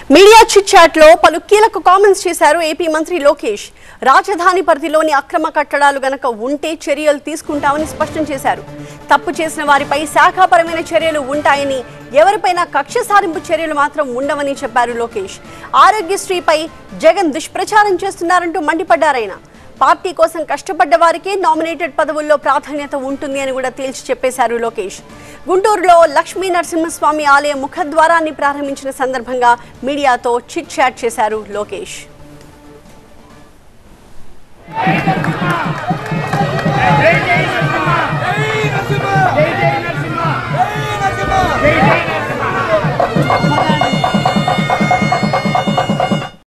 media chit chat లో పలు కీలక కామెంట్స్ చేశారు ఏపీ మంత్రి లోకేష్ రాజధాని పరిధిలోని అక్రమ కట్టడాలు గనక ఉంటే చర్యలు తీసుకుంటామని స్పష్టం చేశారు తప్పు చేసిన వారిపై శాఖాపరమైన చర్యలు ఉంటాయని ఎవరిపైనా కక్ష సారింపు చర్యలు మాత్రం ఉండవని చెప్పారు లోకేష్ ఆరోగ్యశ్రీపై జగన్ దుష్ప్రచారం చేస్తున్నారంటూ మండిపడ్డారాయన పార్టీ కోసం కష్టపడ్డ వారికే నామినేటెడ్ పదవుల్లో ప్రాధాన్యత ఉంటుంది అని కూడా తేల్చి చెప్పేశారు లోకేష్ గుంటూరులో లక్ష్మీ నరసింహస్వామి ఆలయ ముఖద్వారాన్ని ప్రారంభించిన సందర్భంగా మీడియాతో చిట్ చాట్ చేశారు లోకేష్ జై జై